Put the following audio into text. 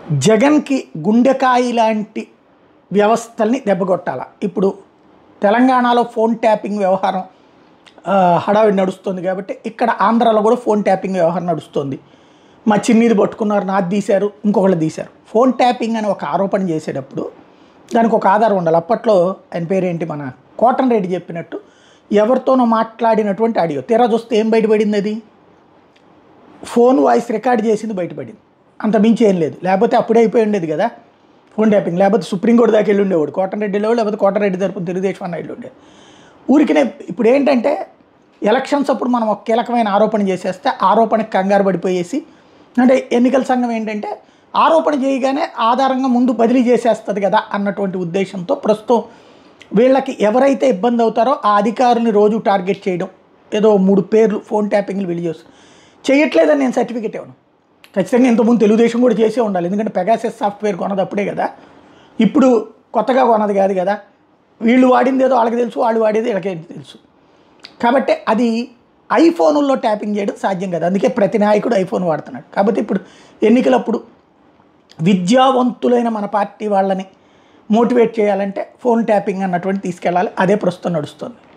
జగన్కి గుండెకాయి లాంటి వ్యవస్థల్ని దెబ్బకొట్టాల ఇప్పుడు తెలంగాణలో ఫోన్ ట్యాపింగ్ వ్యవహారం ఆ, హడావిడి నడుస్తుంది కాబట్టి ఇక్కడ ఆంధ్రాలో కూడా ఫోన్ ట్యాపింగ్ వ్యవహారం నడుస్తుంది మా చిన్నీది పట్టుకున్నారు నాది తీశారు ఇంకొకళ్ళు తీశారు ఫోన్ ట్యాపింగ్ అని ఒక ఆరోపణ చేసేటప్పుడు దానికి ఒక ఆధారం ఉండాలి అప్పట్లో ఆయన పేరేంటి మన కోటన్ రెడ్డి చెప్పినట్టు ఎవరితోనో మాట్లాడినటువంటి ఆడియో తీరా చూస్తే ఏం బయటపడింది అది ఫోన్ వాయిస్ రికార్డ్ చేసింది బయటపడింది అంత మించి ఏం లేదు లేకపోతే అప్పుడే అయిపోయి ఉండేది కదా ఫోన్ ట్యాపింగ్ లేకపోతే సుప్రీంకోర్టు దాకా వెళ్ళి ఉండేవాడు కోటరెడ్డి వెళ్ళేవాడు లేకపోతే కోటరెడ్డి తరపున తెలుగుదేశం అన్న వెళ్ళి ఉండేది ఊరికినే ఇప్పుడు ఏంటంటే ఎలక్షన్స్ అప్పుడు మనం ఒక కీలకమైన ఆరోపణ చేసేస్తే ఆరోపణకి కంగారు పడిపోయేసి అంటే ఎన్నికల సంఘం ఏంటంటే ఆరోపణ చేయగానే ఆధారంగా ముందు బదిలీ చేసేస్తుంది కదా అన్నటువంటి ఉద్దేశంతో ప్రస్తుతం వీళ్ళకి ఎవరైతే ఇబ్బంది అవుతారో ఆ అధికారుని రోజు టార్గెట్ చేయడం ఏదో మూడు పేర్లు ఫోన్ ట్యాపింగ్లు వెళ్ళి చేస్తారు చేయట్లేదని నేను సర్టిఫికేట్ ఇవ్వను ఖచ్చితంగా ఇంతకుముందు తెలుగుదేశం కూడా చేసే ఉండాలి ఎందుకంటే పెగాసెస్ సాఫ్ట్వేర్ కొన్నది అప్పుడే కదా ఇప్పుడు కొత్తగా కొన్నది కాదు కదా వీళ్ళు వాడింది ఏదో వాళ్ళకి తెలుసు వాళ్ళు వాడేది వీళ్ళకే తెలుసు కాబట్టి అది ఐఫోన్లో ట్యాపింగ్ చేయడం సాధ్యం కాదు అందుకే ప్రతి నాయకుడు ఐఫోన్ వాడుతున్నాడు కాబట్టి ఇప్పుడు ఎన్నికలప్పుడు విద్యావంతులైన మన పార్టీ వాళ్ళని మోటివేట్ చేయాలంటే ఫోన్ ట్యాపింగ్ అన్నటువంటి తీసుకెళ్ళాలి అదే ప్రస్తుతం నడుస్తుంది